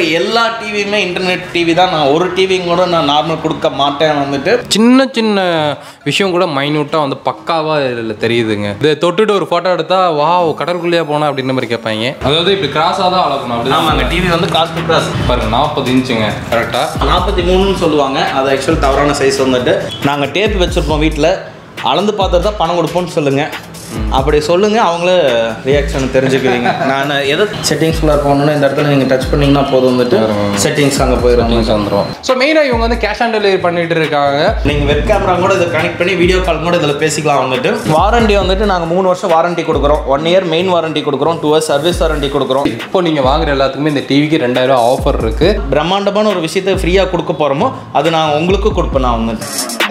எல்லா டிவியுமே internet TV தான் நான் ஒரு டிவியும் கூட நான் நார்மல் கொடுக்க மாட்டேன் வந்துட்டு சின்ன சின்ன விஷயம் கூட மைன்யூட்டாக வந்து பக்காவாக இதில் தெரியுதுங்க இதை தொட்டுட்டு ஒரு ஃபோட்டோ எடுத்தா வா கடற்குள்ளேயே போனா அப்படின்ற மாதிரி கேட்பாங்க அதாவது இப்படி கிராஸாக தான் அளக்கணும் அப்படி ஆமாங்க டிவி வந்து காஸ்ட் டு கிராஸ் பாருங்க நாற்பது இன்ச்சுங்க கரெக்டாக நாற்பத்தி மூணுன்னு சொல்லுவாங்க அது ஆக்சுவல் தவறான சைஸ் வந்துட்டு நாங்கள் டேப் வச்சுருப்போம் வீட்டில் அளந்து பார்த்து தான் பணம் கொடுப்போம்னு சொல்லுங்கள் அப்படி சொல்லுங்க அவங்களே ரியாக்ஷன் தெரிஞ்சுக்குவீங்க நான் எதை செட்டிங்ஸ்குள்ளே போகணுன்னு இந்த இடத்துல நீங்கள் டச் பண்ணீங்கன்னா போதும் வந்துட்டு செட்டிங்ஸ் அங்கே போயிடும் வந்துடும் ஸோ மெயினாக இவங்க வந்து கேஷ் ஆன் டெலிவரி பண்ணிட்டு இருக்காங்க நீங்கள் வெப் கேமரா கூட இதை கனெக்ட் பண்ணி வீடியோ கால் கூட இதில் பேசிக்கலாம் வந்துட்டு வாரண்டி வந்துட்டு நாங்கள் மூணு வருஷம் வாரண்டி கொடுக்குறோம் ஒன் இயர் மெயின் வாரண்டி கொடுக்குறோம் டூ இயர்ஸ் சர்வீஸ் வாரண்டி கொடுக்குறோம் இப்போ நீங்கள் வாங்குற எல்லாத்துக்குமே இந்த டிவிக்கு ரெண்டாயிரம் ரூபா ஆஃபர் இருக்குது பிரம்மாண்டமான ஒரு விஷயத்தை ஃப்ரீயாக கொடுக்க போகிறோமோ அது நான் உங்களுக்கு கொடுப்பேன் நான் வந்துட்டு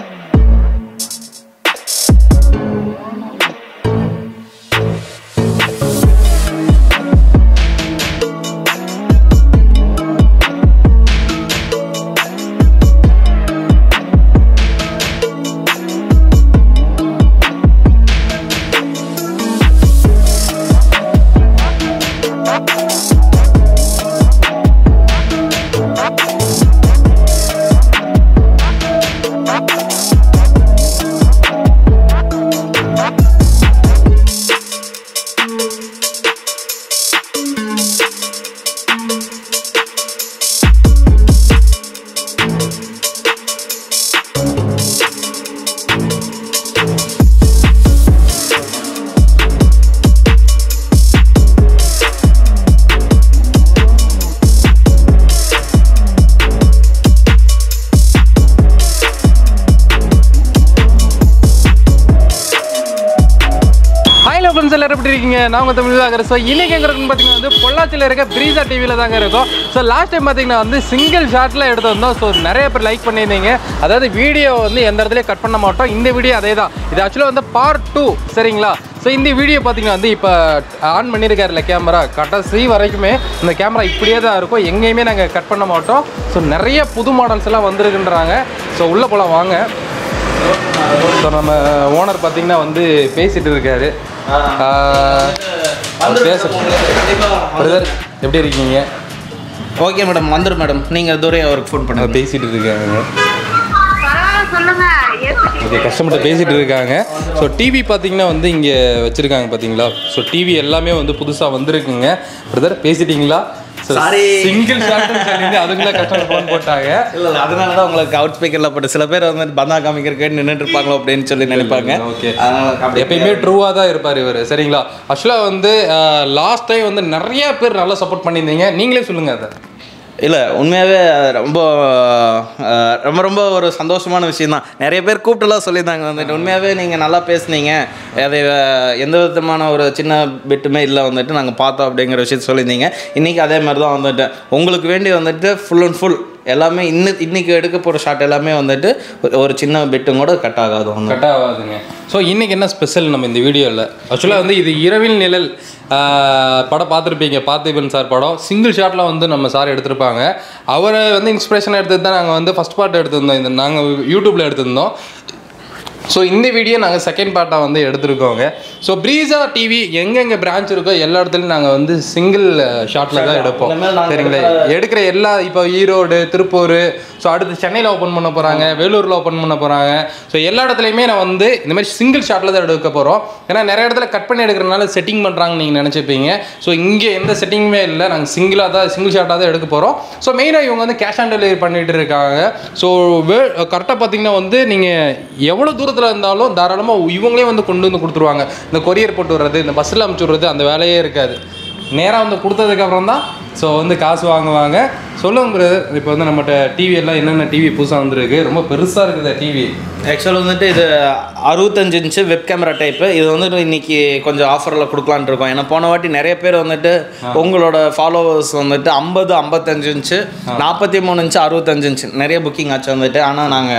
ஹாய் ஃப்ரெண்ட்ஸ் எல்லாரும் எப்படி இருக்கீங்க நான் உங்கள் தமிழ் தாங்க ஸோ இன்னைக்கு எங்கே இருக்குன்னு பார்த்தீங்கன்னா வந்து பொள்ளாச்சியில் இருக்க பிரீசா டிவியில் தாங்க இருக்கும் ஸோ லாஸ்ட் டைம் பார்த்தீங்கன்னா வந்து சிங்கிள் ஷாட்டில் எடுத்து வந்தோம் ஸோ நிறைய பேர் லைக் பண்ணியிருந்தீங்க அதாவது வீடியோ வந்து எந்த இடத்துலையும் கட் பண்ண மாட்டோம் இந்த வீடியோ அதே தான் இது ஆக்சுவலாக வந்து பார்ட் டூ சரிங்களா ஸோ இந்த வீடியோ பார்த்தீங்கன்னா வந்து இப்போ ஆன் பண்ணியிருக்காருல கேமரா கடைசி வரைக்குமே இந்த கேமரா இப்படியே தான் இருக்கும் எங்கேயுமே நாங்கள் கட் பண்ண மாட்டோம் ஸோ நிறைய புது மாடல்ஸ் எல்லாம் வந்திருக்குன்றாங்க ஸோ உள்ளே போகலாம் வாங்க ஸோ நம்ம ஓனர் பார்த்தீங்கன்னா வந்து பேசிட்டு இருக்காரு ஆஹ், அவர் பேச பிரதர் எப்படி இருக்கீங்க ஓகே மேடம் வந்துடும் மேடம் நீங்கள் தூரம் அவருக்கு ஃபோன் அவர் பண்ணுங்க பேசிட்டு இருக்காங்க பரவாயில்ல சொல்லுங்க ஏத்துக்கிட்டு ஓகே கஸ்டமர்கிட்ட பேசிட்டு இருக்காங்க ஸோ டிவி பார்த்தீங்கன்னா வந்து இங்கே வச்சிருக்காங்க பார்த்தீங்களா ஸோ டிவி எல்லாமே வந்து புதுசாக வந்திருக்குங்க பிரதர் பேசிட்டீங்களா Sorry. சிங்கிள் ஷாட்னு சொல்லி அதுக்குள்ள கஸ்டமர் ஃபோன் போட்டாங்க இல்லை இல்லை அதனால தான் உங்களுக்கு அவுட் ஸ்பீக்கரில் போட்டு சில பேர் வந்து பந்தா காமிக்கிறக்கே நின்றுட்டு இருப்பாங்களோ அப்படின்னு சொல்லி நினைப்பாங்க ஓகே அதனால அப்படி எப்பயுமே ட்ரூவாக தான் இருப்பார் இவர் சரிங்களா ஆக்சுவலாக வந்து லாஸ்ட் டைம் வந்து நிறைய பேர் நல்லா சப்போர்ட் பண்ணியிருந்தீங்க நீங்களே சொல்லுங்கள் அதை இல்லை உண்மையாகவே ரொம்ப அஹ், ரொம்ப ரொம்ப ஒரு சந்தோஷமான விஷயம் தான் நிறைய பேர் கூப்பிட்டுலாம் சொல்லியிருந்தாங்க வந்துட்டு உண்மையாகவே நீங்கள் நல்லா பேசுனீங்க அதை அஹ், எந்த விதமான ஒரு சின்ன பிட்டுமே இல்லை வந்துட்டு நாங்கள் பார்த்தோம் அப்படிங்கிற விஷயத்த சொல்லியிருந்தீங்க இன்றைக்கி அதே மாதிரி தான் வந்துட்டு உங்களுக்கு வேண்டி வந்துட்டு ஃபுல் அண்ட் ஃபுல் எல்லாமே இன்னி இன்னைக்கு எடுக்க போகிற ஷாட் எல்லாமே வந்துட்டு ஒரு- ஒரு சின்ன பிட்டும் கூட கட் ஆகாது வந்து கட் ஆகாதுங்க ஸோ இன்னைக்கு என்ன ஸ்பெஷல் நம்ம இந்த வீடியோவில் ஆக்சுவலாக வந்து இது இரவில் நிழல் ஆஹ், படம் பார்த்துருப்பீங்க பார்த்திபன் சார் படம் சிங்கிள் ஷாட்டில் வந்து நம்ம சார் எடுத்திருப்பாங்க அவரை வந்து இன்ஸ்பிரேஷன் எடுத்தது தான் நாங்கள் வந்து ஃபஸ்ட் பார்ட் எடுத்திருந்தோம் இந்த நாங்கள் யூடியூப்பில் எடுத்திருந்தோம் ஸோ இந்த வீடியோ நாங்கள் செகண்ட் பார்ட்டாக வந்து எடுத்திருக்கோங்க ஸோ ப்ரீசா டிவி எங்கெங்கே பிரான்ச் இருக்கோ எல்லா இடத்துலையும் நாங்கள் வந்து சிங்கிள் ஷாட்டில் தான் எடுப்போம் இந்த மாதிரி நாங்க சரிங்களா எடுக்கிற எல்லா இப்போ ஈரோடு திருப்பூர் ஸோ அடுத்து சென்னையில் ஓப்பன் பண்ண போகிறாங்க வேலூரில் ஓப்பன் பண்ண போகிறாங்க ஸோ எல்லா இடத்துலையுமே நான் வந்து இந்த மாதிரி சிங்கிள் ஷாட்டில் தான் எடுக்க போகிறோம் ஏன்னா நிறைய இடத்துல கட் பண்ணி எடுக்கிறனால செட்டிங் பண்ணுறாங்கன்னு நீங்கள் நினச்சிப்பீங்க ஸோ இங்கே எந்த செட்டிங்குமே இல்லை நாங்கள் சிங்கிளாக தான் சிங்கிள் ஷாட்டாக தான் எடுக்க போகிறோம் ஸோ மெயினாக இவங்க வந்து கேஷ் ஆன் டெலிவரி பண்ணிட்டு இருக்காங்க ஸோ வே கரெக்டாக பார்த்தீங்கன்னா வந்து நீங்கள் எவ்வளோ தூரத்தில் இருந்தாலும் தாராளமாக இவங்களே வந்து கொண்டு வந்து கொடுத்துருவாங்க இந்த கொரியர் போட்டு வர்றது இந்த பஸ்ஸில் அமுச்சு விட்றது அந்த வேலையே இருக்காது நேராக வந்து கொடுத்ததுக்கப்புறம் தான் ஸோ வந்து காசு வாங்குவாங்க சொல்லுங்க பிரதர் இப்போ வந்து நம்மகிட்ட டிவி எல்லாம் என்னென்ன டிவி புதுசாக வந்திருக்கு ரொம்ப பெருசாக இருக்குது டிவி ஆக்சுவல் வந்துட்டு இது அறுபத்தஞ்சு இன்ச்சு வெப் கேமரா டைப்பு இது வந்துட்டு இன்னைக்கு கொஞ்சம் ஆஃபரில் கொடுக்கலான்னு இருக்கோம் ஏன்னா போன வாட்டி நிறைய பேர் வந்துட்டு உங்களோட ஃபாலோவர்ஸ் வந்துட்டு ஐம்பது ஐம்பத்தஞ்சு இன்ச்சு நாற்பத்தி மூணு இன்ச்சு அறுபத்தஞ்சு இன்ச்சு நிறைய புக்கிங் ஆச்சு வந்துட்டு ஆனால் நாங்கள்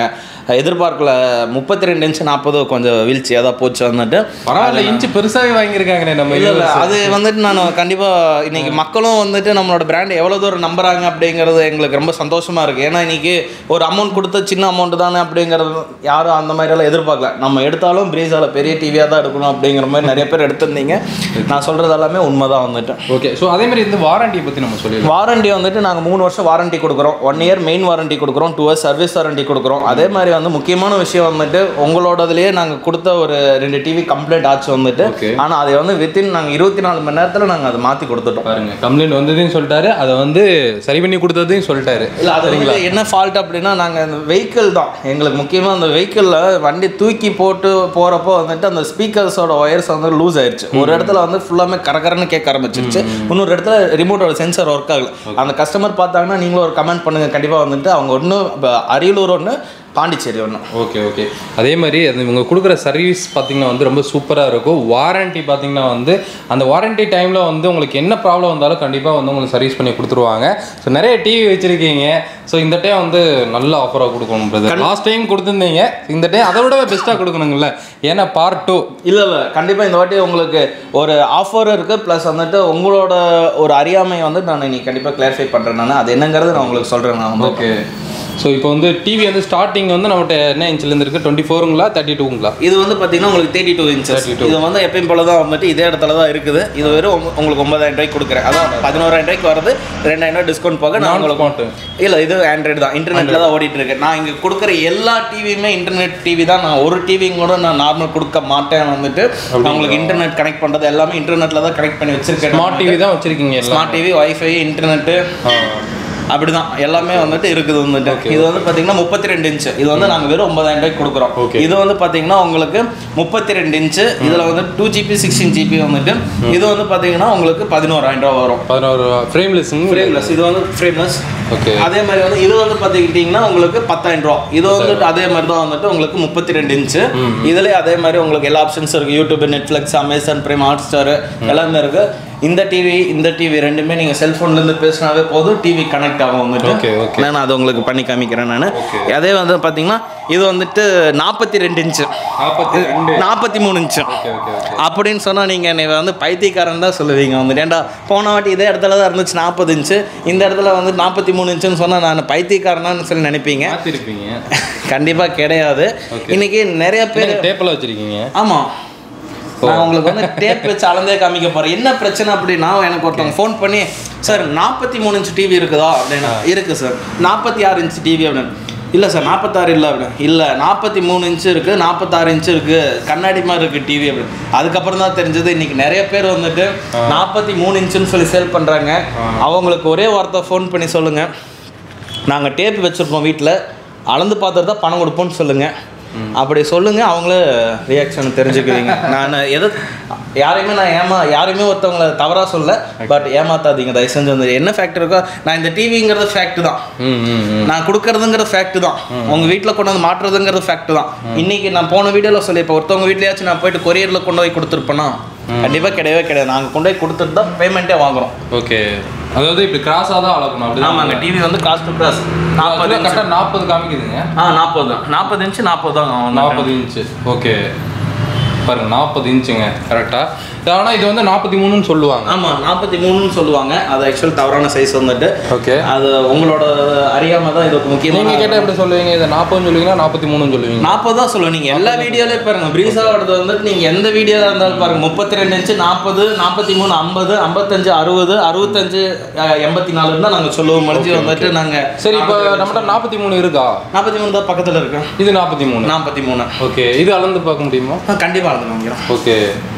எதிர்பார்க்கல முப்பத்தி ரெண்டு இன்ச்சு நாற்பது கொஞ்சம் வீழ்ச்சியாக தான் போச்சு வந்துட்டு பரவாயில்ல இன்ச்சு பெருசாவே வாங்கியிருக்காங்களே நம்ம இல்ல இல்ல viewers. அது வந்துட்டு நான் கண்டிப்பா இன்னைக்கு மக்களும் வந்துட்டு நம்மளோட பிராண்ட் எவ்வளவு தூரம் நம்புறாங்க அப்படிங்கிறது எங்களுக்கு ரொம்ப சந்தோஷமா இருக்கு ஏன்னா இன்னைக்கு ஒரு அமௌண்ட் கொடுத்த சின்ன அமௌண்ட் தானே அப்படிங்கிறது யாரும் அந்த மாதிரி எல்லாம் எதிர்பார்க்கல நம்ம எடுத்தாலும் பிரீஸால பெரிய டிவியா தான் எடுக்கணும் அப்படிங்கிற மாதிரி நிறைய பேர் எடுத்திருந்தீங்க நான் சொல்றது எல்லாமே உண்மைதான் வந்துட்டு ஓகே ஸோ அதே மாதிரி இந்த வாரண்டியை பத்தி நம்ம சொல்லிடலாம் வாரண்டி வந்துட்டு நாங்கள் மூணு வருஷம் வாரண்டி கொடுக்குறோம் ஒன் இயர் மெயின் வாரண்டி கொடுக்குறோம் டூ இயர்ஸ் சர்வீஸ் வாரண்டி கொடுக்குறோம் அதே மாதிரி வந்து முக்கியமான விஷயம் வந்துட்டு உங்களோடதுலேயே நாங்கள் கொடுத்த ஒரு ரெண்டு டிவி கம்ப்ளைண்ட் ஆச்சு வந்துட்டு Okay. ஆனால் அதை வந்து வித்தின் நாங்கள் இருபத்தி நாலு மணி நேரத்தில் நாங்கள் அதை மாற்றி கொடுத்துட்டோம் பாருங்க கம்ப்ளைண்ட் வந்ததையும் சொல்லிட்டாரு அதை வந்து சரி பண்ணி கொடுத்ததையும் சொல்லிட்டாரு இல்லை அது வந்து என்ன ஃபால்ட் அப்படின்னா நாங்கள் அந்த வெஹிக்கிள் தான் எங்களுக்கு முக்கியமாக அந்த வெஹிக்கிளில் வண்டி தூக்கி போட்டு போகிறப்போ வந்துட்டு அந்த ஸ்பீக்கர்ஸோட ஒயர்ஸ் வந்து லூஸ் ஆயிடுச்சு ஒரு இடத்துல வந்து ஃபுல்லாமே கரகரன்னு கேட்க ஆரம்பிச்சிருச்சு இன்னொரு இடத்துல ரிமோட்டோட சென்சர் ஒர்க் ஆகல அந்த கஸ்டமர் பார்த்தாங்கன்னா நீங்களும் ஒரு கமெண்ட் பண்ணுங்க கண்டிப்பாக வந்துட்டு அவங்க ஒன்று அரியலூர் ஒன்று பாண்டிச்சேரி ஒன்று ஓகே ஓகே அதே மாதிரி அது இவங்க கொடுக்குற சர்வீஸ் பார்த்தீங்கன்னா வந்து ரொம்ப சூப்பராக இருக்கும் வாரண்டி பார்த்தீங்கன்னா வந்து அந்த வாரண்டி டைமில் வந்து உங்களுக்கு என்ன ப்ராப்ளம் வந்தாலும் கண்டிப்பாக வந்து உங்களுக்கு சர்வீஸ் பண்ணி கொடுத்துருவாங்க ஸோ நிறைய டிவி வச்சுருக்கீங்க ஸோ இந்த டைம் வந்து நல்ல ஆஃபராக கொடுக்கணும் பிரதர் லாஸ்ட் டைம் கொடுத்துருந்தீங்க இந்த டைம் அதை விட பெஸ்ட்டாக கொடுக்கணுங்கள ஏன்னா பார்ட் டூ இல்லை இல்லை கண்டிப்பாக இந்த வாட்டி உங்களுக்கு ஒரு ஆஃபர் இருக்குது ப்ளஸ் வந்துட்டு உங்களோட ஒரு அறியாமையை வந்து நான் இன்னைக்கு கண்டிப்பாக கிளாரிஃபை பண்ணுறேன் நான் அது என்னங்கிறது நான் உங்களுக்கு சொல்கிறேன் நான் வந்து ஓகே ஸோ இப்போ வந்து டிவி வந்து ஸ்டார்டிங் வந்து நம்மகிட்ட என்ன இன்ச்லேருந்து இருக்குது டுவெண்ட்டி ஃபோருங்களா தேர்ட்டி டூங்களா இது வந்து பார்த்தீங்கன்னா உங்களுக்கு தேர்ட்டி டூ இன்ச்சஸ் இது வந்து எப்பயும் போல தான் வந்துட்டு இதே இடத்துல தான் இருக்குது இது வெறும் உங்க- உங்களுக்கு ஒன்பதாயிரம் ரூபாய்க்கு கொடுக்குறேன் அதான் பதினோராயிரம் ரூபாய்க்கு வருது ரெண்டாயிரம் ரூபாய் டிஸ்கவுண்ட் போக நான் நான் உங்களுக்கு ஸ்மார்ட்டு இல்லை இது ஆண்ட்ராய்டு தான் இன்டர்நெட்டில் தான் ஓடிட்டு இருக்கு நான் இங்கே கொடுக்குற எல்லா டிவியுமே இன்டர்நெட் டிவி தான் நான் ஒரு டிவியும் கூட நான் நார்மல் கொடுக்க மாட்டேன் வந்துட்டு நான் உங்களுக்கு இன்டர்நெட் கனெக்ட் பண்ணுறது எல்லாமே இன்டர்நெட்டில் தான் கனெக்ட் பண்ணி வச்சிருக்கேன் ஸ்மார்ட் டிவி தான் வச்சுருக்கீங்க எல்லாம் ஸ்மார்ட் டிவி வைஃபை இன்டர்நெட்டு அப்படிதான் எல்லாமே வந்துட்டு இருக்குது வந்துட்டு இது வந்து பாத்தீங்கன்னா முப்பத்தி ரெண்டு இன்ச்சு இது வந்து நாங்க வெறும் ஒன்பதாயிரம் ரூபாய்க்கு கொடுக்குறோம் Okay. இது வந்து பாத்தீங்கன்னா உங்களுக்கு முப்பத்தி ரெண்டு இன்ச்சு இதுல வந்து டூ ஜிபி சிக்ஸ்டீன் ஜிபி வந்துட்டு இது வந்து பாத்தீங்கன்னா உங்களுக்கு பதினோராயிரம் ரூபா வரும் பதினோரு ஃப்ரேம்லெஸ்ஸுங்க ஃப்ரேம்லெஸ் இது வந்து ஃப்ரேம்லெஸ் ஓகே அதே மாதிரி வந்து இது வந்து பார்த்துக்கிட்டிங்கன்னா உங்களுக்கு பத்தாயிரம் ரூபா இது வந்துட்டு அதே மாதிரி தான் வந்துட்டு உங்களுக்கு முப்பத்தி ரெண்டு இன்ச்சு இதுலேயே அதே மாதிரி உங்களுக்கு எல்லா ஆப்ஷன்ஸும் இருக்குது YouTube Netflix Amazon Prime Hotstar எல்லாமே இருக்குது இந்த டிவி இந்த டிவி ரெண்டுமே நீங்கள் செல்ஃபோன்லேருந்து பேசினாவே போதும் டிவி கனெக்ட் ஆகும் வந்துட்டு Okay, okay. நான் அதை உங்களுக்கு பண்ணி காமிக்கிறேன் நான் அதே வந்து பார்த்தீங்கன்னா இது வந்துட்டு நாற்பத்தி ரெண்டு இன்ச்சு நாற்பத்தி ரெண்டு நாற்பத்தி மூணு இன்ச்சு ஓகே ஓகே ஓகே அப்படின்னு சொன்னால் நீங்கள் என்னை வந்து பைத்தியக்காரன் தான் சொல்லுவீங்க வந்துட்டு ஏன்டா போன வாட்டி இதே இடத்துல தான் இருந்துச்சு நாற்பது இன்ச்சு இந்த இடத்துல வந்து நாற்பத்தி மூணு இன்ச்சுன்னு சொன்னால் நான் பைத்தியக்காரனான்னு சொல்லி நினைப்பீங்க மாற்றிருப்பீங்க கண்டிப்பாக கிடையாது இன்னைக்கு நிறைய பேர் டேப்பில் வச்சுருக்கீங்க ஆமாம் நான் உங்களுக்கு வந்து டேப் வச்சு அளந்தே காமிக்க போகிறேன் என்ன பிரச்சனை அப்படின்னா எனக்கு ஒருத்தவங்க ஃபோன் பண்ணி சார் நாற்பத்தி மூணு இன்ச் டிவி இருக்குதா அப்படின்னா இருக்குது சார் நாற்பத்தி ஆறு இன்ச் டிவி அப்படின்னு இல்லை சார் நாற்பத்தாறு இல்லை அப்படின்னு இல்லை நாற்பத்தி மூணு இன்ச்சு இருக்குது நாற்பத்தாறு இன்ச்சு இருக்குது கண்ணாடி மாதிரி இருக்குது டிவி அப்படின்னு அதுக்கப்புறம் தான் தெரிஞ்சது இன்னைக்கு நிறைய பேர் வந்துட்டு நாற்பத்தி மூணு இன்ச்சுன்னு சொல்லி சேல் பண்ணுறாங்க அவங்களுக்கு ஒரே வார்த்தை ஃபோன் பண்ணி சொல்லுங்கள் நாங்கள் டேப் வச்சுருப்போம் வீட்டில் அளந்து பார்த்துட்டு தான் பணம் கொடுப்போம்னு சொல்லுங்கள் அப்படி சொல்லுங்கள் அவங்களே ரியாக்ஷன் தெரிஞ்சுக்குவீங்க நான் எது யாரையுமே நான் ஏமா யாரையுமே ஒருத்தவங்கள தவறாக சொல்ல பட் ஏமாத்தாதீங்க தயவு செஞ்சு வந்து என்ன ஃபேக்ட் இருக்கோ நான் இந்த டிவிங்கிறது ஃபேக்ட் தான் ம் ம் ம் நான் கொடுக்கறதுங்கிற ஃபேக்ட் தான் உங்க வீட்டில் கொண்டு வந்து மாட்டுறதுங்கிறது ஃபேக்ட் தான் இன்னைக்கு நான் போன வீடியோவில் சொல்லி இப்போ ஒருத்தவங்க வீட்லயாச்சும் நான் போயிட்டு கொரியரில் கொண்டு போய் கொடுத்துருப்பேனா கண்டிப்பாக கிடையவே கிடையாது நாங்கள் கொண்டு போய் கொடுத்துட்டு தான் பேமெண்ட்டே வாங்குறோம் ஓகே அதாவது இப்படி கிராஸாக தான் அளக்கணும் அப்படி ஆமாங்க டிவி வந்து காஸ்ட் டு கிராஸ் நாற்பது கரெக்டாக நாற்பது காமிக்குதுங்க ஆ நாற்பது தான் நாற்பது இன்ச்சு நாற்பது தான் நாற்பது இன்ச்சு ஓகே பாருங்க நாற்பது இன்ச்சுங்க கரெக்டாக ஆனால் இது வந்து நாற்பத்தி மூணுன்னு சொல்லுவாங்க ஆமாம் நாற்பத்தி மூணுன்னு சொல்லுவாங்க அது ஆக்சுவல் தவறான சைஸ் வந்துட்டு ஓகே அது உங்களோட அறியாம தான் இதுக்கு நீங்கள் முக்கியமான கேட்டால் எப்படி சொல்லுவீங்க இதை நாற்பதுன்னு சொல்லுவீங்களா நாற்பத்தி மூணுன்னு சொல்லுவீங்க நாற்பது தான் சொல்லுவேன் நீங்கள் எல்லா வீடியோலையும் பாருங்க பிரீஸாவோடது வந்துட்டு நீங்கள் எந்த வீடியோவில் இருந்தாலும் பாருங்க முப்பத்தி ரெண்டு இன்ச்சு நாற்பது நாற்பத்தி மூணு ஐம்பது ஐம்பத்தஞ்சு அறுபது அறுபத்தஞ்சு அஹ், எண்பத்தி நாலு தான் நாங்கள் சொல்லுவோம் முடிஞ்சு வந்துட்டு நாங்கள் சரி இப்போ நம்மகிட்ட நாற்பத்தி மூணு இருக்கா நாற்பத்தி மூணு தான் பக்கத்தில் இருக்கு இது நாற்பத்தி மூணு நாற்பத்தி மூணு ஓகே இது அளந்து பார்க்க முடியுமா கண்டிப்பாக இருந்து வாங்கிறோம் ஓகே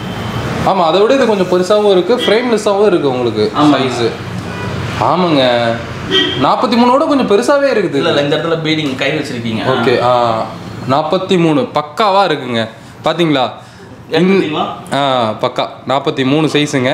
ஆமாம் அதை விட இது கொஞ்சம் பெருசாகவும் இருக்குது ஃப்ரேம்லெஸ்ஸாகவும் இருக்குது உங்களுக்கு ஆமா. சைஸு ஆமாங்க நாற்பத்தி மூணோட கொஞ்சம் பெருசாகவே இருக்குது இல்லை இல்லை இந்த இடத்துல பீடிங் கை வச்சிருக்கீங்க ஓகே ஆ நாற்பத்தி மூணு பக்காவாக இருக்குங்க பார்த்தீங்களா எனக்கு தெரியுமா? ஆ பக்கா நாற்பத்தி மூணு சைஸுங்க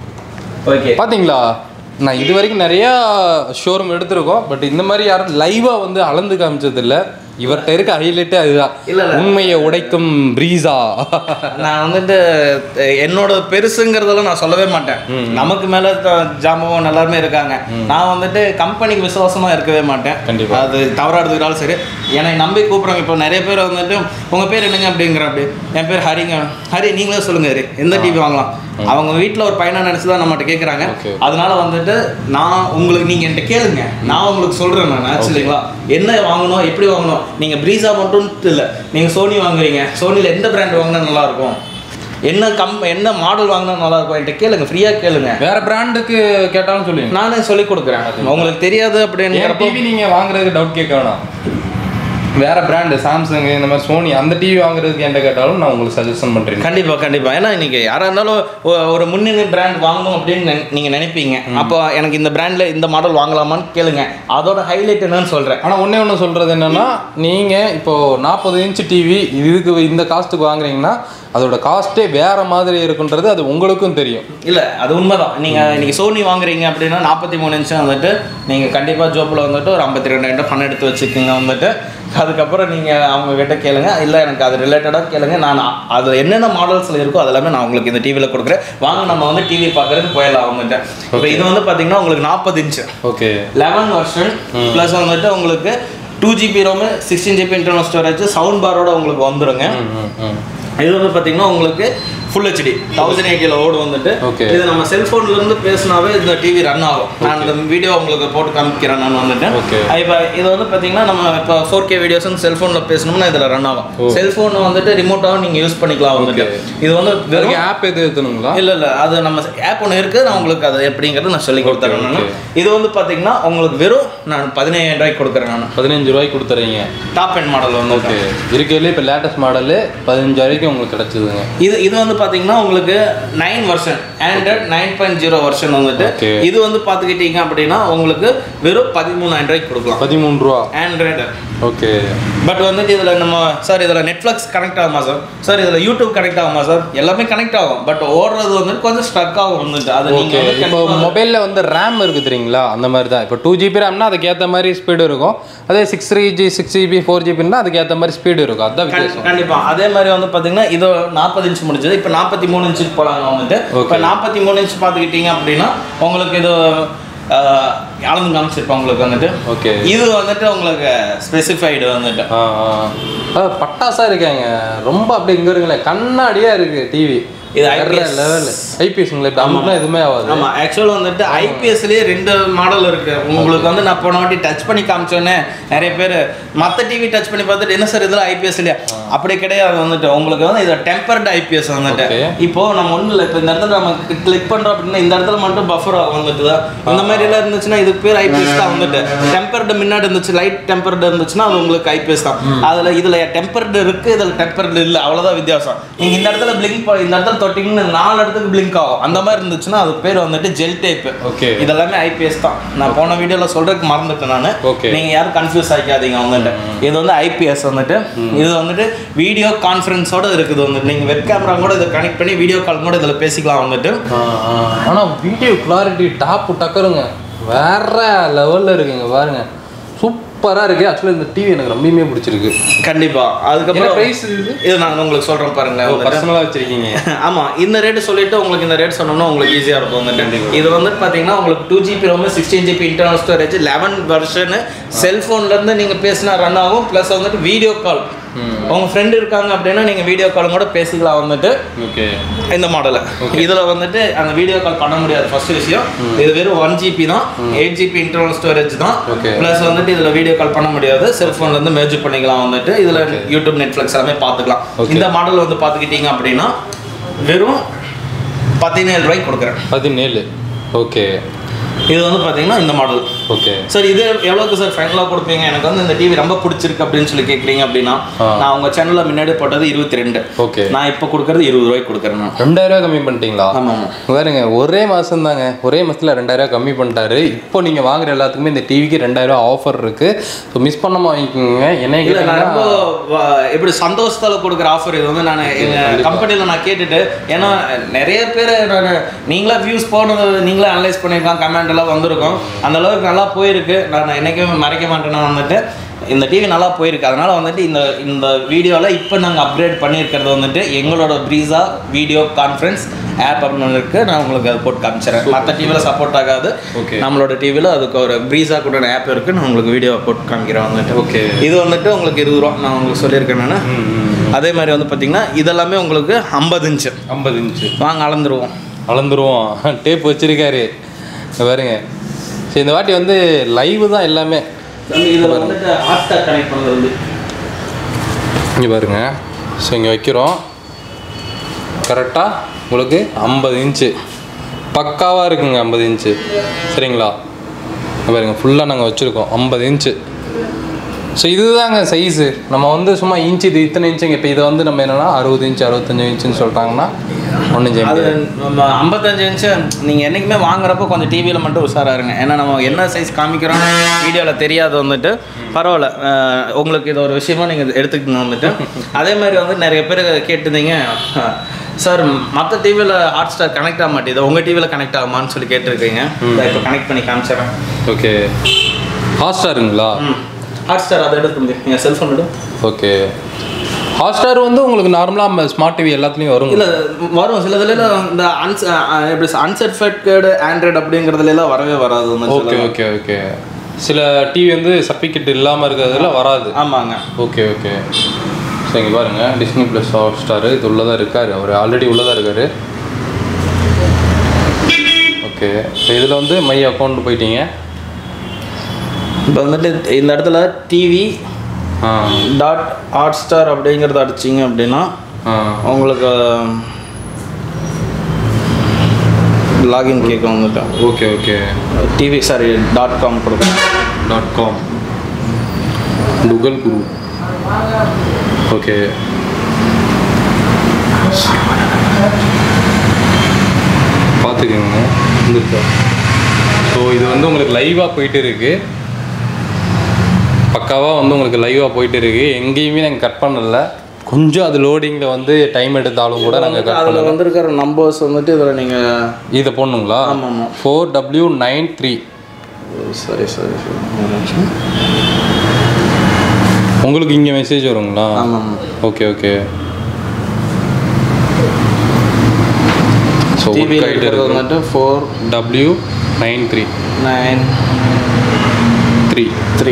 ஓகே பார்த்தீங்களா நான் இது வரைக்கும் நிறையா ஷோரூம் எடுத்திருக்கோம் பட் இந்த மாதிரி யாரும் லைவாக வந்து அளந்து காமிச்சதில்ல இவர்கிட்ட இருக்க ஹைலைட்டே அதுதான் இல்ல, இல்ல. உண்மையை உடைக்கும் பிரீசா நான் வந்துட்டு அஹ், என்னோட பெருசுங்கிறதெல்லாம் நான் சொல்லவே மாட்டேன் நமக்கு மேல த- ஜாம்பவன் எல்லாருமே இருக்காங்க நான் வந்துட்டு கம்பெனிக்கு விசுவாசமா இருக்கவே மாட்டேன் கண்டிப்பா. அது தவறா எடுத்துக்கிட்டாலும் சரி என்னை நம்பி கூப்பிடுறாங்க இப்போ நிறைய பேர் வந்துட்டு உங்க பேர் என்னங்க அப்படிங்கிற அப்படி என் பேர் ஹரிங்க ஹரி நீங்களே சொல்லுங்க ஹரி எந்த டிவி வாங்கலாம் அவங்க வீட்டில் ஒரு பையனை நினச்சி தான் நம்மகிட்ட கேட்குறாங்க Okay. அதனால வந்துட்டு நான் உங்களுக்கு நீங்கள் என்கிட்ட கேளுங்க நான் உங்களுக்கு சொல்கிறேன் நான் ஆக்சுவலிங்களா என்ன வாங்கணும் எப்படி வாங்கணும் நீங்கள் ப்ரீஸா மட்டும் இல்லை நீங்கள் சோனி வாங்குறீங்க சோனியில் எந்த பிராண்ட் வாங்கினா நல்லா இருக்கும் என்ன கம் என்ன மாடல் வாங்கினா நல்லா இருக்கும் என்கிட்ட கேளுங்க ஃப்ரீயாக கேளுங்க வேற பிராண்டுக்கு கேட்டாலும் சொல்லுங்க நானே சொல்லி கொடுக்குறேன் உங்களுக்கு தெரியாது ஏன் அப்படிங்கிறப்போ டிவி நீங்க வாங்குறதுக்கு டவுட் கேட்க வேணாம் வேற பிராண்டு சாம்சங் இந்த மாதிரி சோனி அந்த டிவி வாங்குறதுக்கு என்கிட்ட கேட்டாலும் நான் உங்களுக்கு சஜஷன் பண்றேன் கண்டிப்பா கண்டிப்பா ஏன்னா இன்னைக்கு யாரா இருந்தாலும் ஒ- ஒரு முன்னணி பிராண்ட் வாங்கணும் அப்படின்னு நினை- நீங்க நினைப்பீங்க அப்போ எனக்கு இந்த பிராண்ட்ல இந்த மாடல் வாங்கலாமான்னு கேளுங்க அதோட ஹைலைட் என்னன்னு சொல்றேன் ஆனா ஒண்ணே ஒன்று சொல்றது என்னன்னா நீங்க இப்போ நாற்பது இன்ச் டிவி இதுக்கு இந்த காஸ்ட்டுக்கு வாங்குறீங்கன்னா அதோட காஸ்ட்டே வேற மாதிரி இருக்குன்றது அது உங்களுக்கும் தெரியும் இல்ல அது உண்மைதான் நீங்க இன்னைக்கு சோனி வாங்குறீங்க அப்படின்னா நாற்பத்தி மூணு இன்ச்சு வந்துட்டு நீங்க கண்டிப்பா ஜோப்பில் வந்துட்டு ஒரு ஐம்பத்தி ரெண்டாயிரம் பணம் எடுத்து வச்சுக்கோங்க வந்துட்டு அதுக்கப்புறம் நீங்க அவங்க கிட்ட கேளுங்க இல்ல எனக்கு அது ரிலேட்டடாக கேளுங்க நான் அது என்னென்ன மாடல்ஸ்ல இருக்கோ அது எல்லாமே நான் உங்களுக்கு இந்த டிவியில் கொடுக்குறேன் வாங்க நம்ம வந்து டிவி பார்க்கறதுக்கு போயிடலாம் வந்துட்டு இப்போ இது வந்து பாத்தீங்கன்னா உங்களுக்கு நாற்பது inch okay eleven version plus வந்துட்டு உங்களுக்கு two GB ROM sixteen GB internal storage sound பாரோட உங்களுக்கு வந்துருங்க இது வந்து பார்த்தீங்கன்னா உங்களுக்கு ஃபுல் ஹெச்டி தௌசண்ட் எயிட்டியில் ஓடு வந்துட்டு Okay. இது நம்ம செல்ஃபோன்ல இருந்து பேசினாவே இந்த டிவி ரன் ஆகும் நான் இந்த வீடியோ உங்களுக்கு போட்டு காமிக்கிறேன் நான் வந்துட்டு Okay. இப்போ இது வந்து பார்த்தீங்கன்னா நம்ம இப்போ ஃபோர் கே வீடியோஸ் செல்ஃபோனில் பேசணும்னா இதில் ரன் ஆகும் ஓ. செல்ஃபோன் வந்துட்டு ரிமோட்டாகவும் நீங்கள் யூஸ் பண்ணிக்கலாம் வந்துட்டு இது வந்து வெறும் வெறும் ஆப் எது ஏற்றணுங்களா இல்ல இல்ல அது நம்ம ஆப் ஒன்று இருக்கு நான் உங்களுக்கு அது எப்படிங்கிறது நான் சொல்லி கொடுத்துறேன் நான் okay. இது வந்து பாத்தீங்கன்னா உங்களுக்கு வெறும் நான் பதினேழாயிரம் ரூபாய்க்கு கொடுக்குறேன் நான் பதினஞ்சு ரூபாய்க்கு கொடுத்துறீங்க டாப் எண்ட் மாடல் வந்து ஓகே இருக்கையிலே இப்போ லேட்டஸ்ட் மாடலு பதினஞ்சாயிரூபாய்க்கு உங்களுக்கு கிடச்சிதுங்க இது இது வந்து பாத்தீங்கன்னா உங்களுக்கு nine version Android nine point zero version வந்துட்டு Okay. இது வந்து பார்த்துக்கிட்டீங்க அப்படின்னா உங்களுக்கு வெறும் பதிமூணாயிரம் ரூபாய்க்கு கொடுக்கலாம் பதிமூணு ரூபா ஆண்ட்ராய்டு ஓகே பட் வந்துட்டு இதில் நம்ம சார் இதில் நெட்ஃப்ளிக்ஸ் கனெக்ட் ஆகுமா சார் சார் இதில் யூடியூப் கனெக்ட் ஆகுமா சார் எல்லாமே கனெக்ட் ஆகும் பட் ஓடுறது வந்துட்டு கொஞ்சம் ஸ்ட்ரக் ஆகும் வந்துட்டு அது ஓகே நீங்கள் வந்து இப்போ கண்டிப்பா- மொபைலில் வந்து ரேம் இருக்குது தெரியுங்களா அந்த மாதிரி தான் இப்போ டூ ஜிபி ரேம்னா அதுக்கு ஏற்ற மாதிரி ஸ்பீடு இருக்கும் அதே six three G six GB four ஜிபின்னா அதுக்கு ஏற்ற மாதிரி ஸ்பீடு இருக்கும் அதுதான் கண்டி- வித்தியாசம் கண்டிப்பா அதே மாதிரி வந்து பாத்தீங்கன்னா இது நாற்பது இன்ச் முடிஞ்சது இப்போ நாற்பத்தி மூணு இன்ச்சுக்கு போலாங்க வந்துட்டு இப்போ Okay. நாற்பத்தி மூணு இன்ச் பார்த்துக்கிட்டீங்க அப்படின்னா உங்களுக்கு இது ஆஹ், அளந்து காமிச்சிருப்போம் உங்களுக்கு வந்துட்டு ஓகே இது வந்துட்டு உங்களுக்கு ஸ்பெசிஃபைடு வந்துட்டு ஆ ஆ. ஆ, பட்டாசா இருக்காங்க ரொம்ப அப்படி இங்க இருங்களேன் கண்ணாடியா இருக்கு டிவி இது வேற IPS. லெவல் ஐபிஎஸ்ங்களா இப்போ அமுக்குனா எதுவுமே ஆகாது ஆமா ஆக்சுவல் வந்துட்டு ஐபிஎஸ்லயே ரெண்டு மாடல் இருக்கு உங்களுக்கு வந்து நான் போன வாட்டி டச் பண்ணி காமிச்சோன்னே நிறைய பேர் மற்ற டிவி டச் பண்ணி பார்த்துட்டு என்ன சார் இதெல்லாம் ஐபிஎஸ் இல்லையா அப்படி கிடையாது வந்துட்டு உங்களுக்கு வந்து இது டெம்பர்டு ஐபிஎஸ் வந்துட்டு Okay. இப்போ நம்ம ஒன்றும் இல்லை இப்போ இந்த இடத்துல நம்ம கிளிக் பண்றோம் அப்படின்னா இந்த இடத்துல மட்டும் பஃபர் வந்துட்டு தான் இந்த மாதிரி எல்லாம் இருந்துச்சுன்னா இதுக்கு பேர் ஐபிஎஸ் தான் வந்துட்டு டெம்பர்டு முன்னாடி இருந்துச்சு லைட் டெம்பர்டு இருந்துச்சுன்னா அது உங்களுக்கு ஐபிஎஸ் தான் அதுல இதுல டெம்பர்டு இருக்கு இதுல டெம்பர்டு இல்லை அவ்வளவுதான் வித்தியாசம் நீங்க இந்த இடத்துல பிளிங்க் இந்த இடத்துல தொட்டிங்கன்னு நாலு இடத்துக்கு பிளிங்க் ஆகும் அந்த மாதிரி இருந்துச்சுன்னா அது பேர் வந்துட்டு ஜெல் டேப் Okay. இதெல்லாமே ஐபிஎஸ் தான் நான் போன வீடியோல சொல்றதுக்கு மறந்துட்டேன் நான் Okay. நீங்க யாரும் கன்ஃபியூஸ் ஆகிக்காதீங்க வந்துட்டு இது வந்து ஐபிஎஸ் வந்துட்டு இது வந்துட்டு வீடியோ கான்ஃபரன்ஸோட இருக்குது வந்துட்டு நீங்க வெப் கேமரா கூட இதை கனெக்ட் பண்ணி வீடியோ கால் கூட இதுல பேசிக்கலாம் வந்துட்டு ஆ, ஆ. ஆனா வீடியோ கிளாரிட்டி டாப் டக்கருங்க வேற லெவல்ல இருக்குங்க பாருங்க சூப்பரா இருக்கு ஆக்சுவலி இந்த டிவி எனக்கு ரொம்பவுமே பிடிச்சிருக்கு கண்டிப்பா என்ன அதுக்கப்புறம் பிரைஸ் இது இது நான் உங்களுக்கு சொல்றேன் பாருங்க வந்துட்டு. பர்சனலா வச்சிருக்கீங்க ஆமா இந்த ரேட் சொல்லிட்டு உங்களுக்கு இந்த ரேட் சொன்னோம்னா உங்களுக்கு ஈஸியா இருக்கும் வந்துட்டு இது வந்து பாத்தீங்கன்னா உங்களுக்கு டூ ஜிபி ரொம்ப sixteen GB internal storage eleven வெர்ஷனு செல்போன்ல இருந்து நீங்க பேசினா ரன் ஆகும் ப்ளஸ் வந்துட்டு வீடியோ கால் உங்க ஃப்ரெண்ட் இருக்காங்க அப்படின்னா நீங்க வீடியோ கால் கூட பேசிக்கலாம் வந்துட்டு ஓகே இந்த மாடலை இதுல வந்துட்டு அந்த வீடியோ கால் பண்ண முடியாது ஃபர்ஸ்ட் விஷயம் இது வெறும் ஒன் ஜிபி தான் எயிட் ஜிபி இன்டர்னல் ஸ்டோரேஜ் தான் Okay. ப்ளஸ் வந்துட்டு இதுல வீடியோ கால் பண்ண முடியாது செல்போன்ல இருந்து மேஜர் பண்ணிக்கலாம் வந்துட்டு இதுல யூடியூப் நெட்ஃபிளிக்ஸ் எல்லாமே பார்த்துக்கலாம் Okay. இந்த மாடல் வந்து பார்த்துக்கிட்டீங்க அப்படின்னா வெறும் பதினேழு ரூபாய்க்கு கொடுக்குறேன் பதினேழு ஓகே இது வந்து பார்த்தீங்கன்னா இந்த மாடல் ஓகே சார் இது எவ்வளோக்கு சார் ஃபைனலாக கொடுப்பீங்க எனக்கு வந்து இந்த டிவி ரொம்ப பிடிச்சிருக்கு அப்படின்னு சொல்லி கேட்குறீங்க அப்படின்னா ஆ. நான் உங்கள் சேனலில் முன்னாடி போட்டது இருபத்தி ரெண்டு ஓகே நான் இப்போ கொடுக்கறது இருபது ரூபாய்க்கு கொடுக்குறேன் நான் ரெண்டாயிரம் ரூபாய் கம்மி பண்ணிட்டீங்களா ஆமாம் ஆமாம் பாருங்க ஒரே மாசம் தாங்க ஒரே மாசத்துல ரெண்டாயிரம் ரூபாய் கம்மி பண்ணிட்டாரு இப்போ நீங்க வாங்குற எல்லாத்துக்குமே இந்த டிவிக்கு ரெண்டாயிரம் ரூபாய் ஆஃபர் இருக்கு ஸோ மிஸ் பண்ணாம வாங்கிக்கோங்க என்ன இல்ல நான் ரொம்ப கேட்டீங்கன்னா வ- எப்படி சந்தோஷத்தால கொடுக்குற ஆஃபர் இது வந்து நான் எங்க கம்பெனியில் நான் கேட்டுட்டு ஏன்னா நிறைய பேர் நான் நீங்களா வியூஸ் போனது நீங்களே அனலைஸ் பண்ணியிருக்கோம் கமெண்ட் எல்லாம் வந்திருக்கோம் அந்த அளவுக்கு நல்லா போயிருக்கு நான் என்னைக்குமே மறைக்க மாட்டேன் நான் வந்துட்டு இந்த டிவி நல்லா போயிருக்கு அதனால வந்துட்டு இந்த இந்த வீடியோவில் இப்போ நாங்கள் அப்கிரேட் பண்ணியிருக்கிறது வந்துட்டு எங்களோட ப்ரீஸா வீடியோ கான்ஃபரன்ஸ் ஆப் அப்படின்னு ஒன்று இருக்குது நான் உங்களுக்கு அதை போட்டு காமிச்சிடுறேன் மற்ற டிவியில் சப்போர்ட் ஆகாது Okay. நம்மளோட டிவியில் அதுக்கு ஒரு ப்ரீஸா கூட ஆப் இருக்குது நான் உங்களுக்கு வீடியோ போட்டு காமிக்கிறேன் வந்துட்டு Okay. இது வந்துட்டு உங்களுக்கு இருபது ரூபா நான் உங்களுக்கு சொல்லியிருக்கேன் நான் அதே மாதிரி வந்து பார்த்தீங்கன்னா இதெல்லாமே உங்களுக்கு ஐம்பது இன்ச்சு ஐம்பது இன்ச்சு வாங்க அளந்துருவோம் அளந்துருவோம் டேப் வச்சிருக்காரு இங்க பாருங்க சரி இந்த வாட்டி வந்து லைவ் தான் எல்லாமே இதில் வந்துட்டு ஹாட் ஸ்டார் கனெக்ட் பண்ணுறது இங்கே பாருங்க ஸோ இங்கே வைக்கிறோம் கரெக்டாக உங்களுக்கு ஐம்பது இன்ச்சு பக்காவாக இருக்குங்க ஐம்பது இன்ச்சு சரிங்களா இங்க பாருங்க ஃபுல்லாக நாங்கள் வச்சுருக்கோம் ஐம்பது இன்ச்சு ஸோ இதுதாங்க சைஸு நம்ம வந்து சும்மா இன்ச்சு இது இத்தனை இன்ச்சுங்க இப்போ இதை வந்து நம்ம என்னன்னா அறுபது இன்ச்சு அறுபத்தஞ்சு இன்ச்சுன்னு சொல்லிட்டாங்கன்னா ஒன்றும் செய்ய அது முடியாது நம்ம ஐம்பத்தஞ்சு இன்ச்சு நீங்கள் என்றைக்குமே வாங்குறப்போ கொஞ்சம் டிவியில் மட்டும் உஷாரா இருங்க ஏன்னா நம்ம என்ன சைஸ் காமிக்கிறோம் வீடியோவில் தெரியாது வந்துட்டு பரவாயில்ல அஹ், உங்களுக்கு இது ஒரு விஷயமா நீங்கள் எடுத்துக்கணும் வந்துட்டு அதே மாதிரி வந்து நிறைய பேர் கேட்டிருந்தீங்க சார் மற்ற டிவியில் ஹாட் ஸ்டார் கனெக்ட் ஆக மாட்டேது உங்கள் டிவியில் கனெக்ட் ஆகுமான்னு சொல்லி கேட்டிருக்கீங்க இப்போ கனெக்ட் பண்ணி காமிச்சிடறேன் ஓகே ஹாட்ஸ்டாருங்களா ம் ஹாட் ஸ்டார் அதை எடுத்து முடியும் என் செல்ஃபோன் எடு ஓகே ஹாட்ஸ்டார் வந்து உங்களுக்கு நார்மலாக ஸ்மார்ட் டிவி எல்லாத்துலேயும் வரும் இல்லை வரும் சில இதுல இந்த அன்ஸ் அஹ், எப்படி அன்சர்டிஃபைடு ஆண்ட்ராய்டு அப்படிங்கிறதுல எல்லாம் வரவே வராது வந்து ஓகே சில- ஓகே ஓகே சில டிவி வந்து சர்டிஃபிகேட் இல்லாமல் இருக்கிறதுல வராது ஆமாங்க ஓகே ஓகே ஸோ இங்கே பாருங்க டிஸ்னி ப்ளஸ் ஹாட் ஸ்டார் இது உள்ளதாக இருக்கார் அவர் ஆல்ரெடி உள்ளதாக இருக்கார் ஓகே ஸோ இதில் வந்து மை அக்கௌண்ட் போயிட்டீங்க இப்போ வந்துட்டு இந்த இடத்துல டிவி ஆ டாட் ஹாட் ஸ்டார் அப்படிங்கிறத அடிச்சிங்க அப்படின்னா ஆ உங்களுக்கு லாகின் கேட்க வந்துட்டேன் okay okay TV sorry dot com கொடுக்கும் டாட் காம் கூகுள் குரு ஓகே பார்த்துக்கோங்க வந்துருச்சா ஸோ இது வந்து உங்களுக்கு லைவாக போயிட்டு இருக்கு பக்காவாக வந்து உங்களுக்கு லைவாக போயிட்டு இருக்கு எங்கேயுமே நாங்கள் கட் பண்ணல கொஞ்சம் அது லோடிங்கில் வந்து டைம் எடுத்தாலும் கூட நாங்கள் கட் அதில் பண்ணல வந்திருக்கிற நம்பர்ஸ் வந்துட்டு இதில் நீங்கள் இதை போடணுங்களா ஆமாம் ஆமாம் ஃபோர் டபிள்யூ நைன் த்ரீ சரி சரி சரி ஒரு நிமிஷம். உங்களுக்கு இங்கே மெசேஜ் வருங்களா ஆமாம் ஆமாம் ஓகே ஓகே ஸோ டிவியில் ஒர்க் ஆகிட்டு இருக்கிறது இருக்கு வந்துட்டு four W nine three nine three three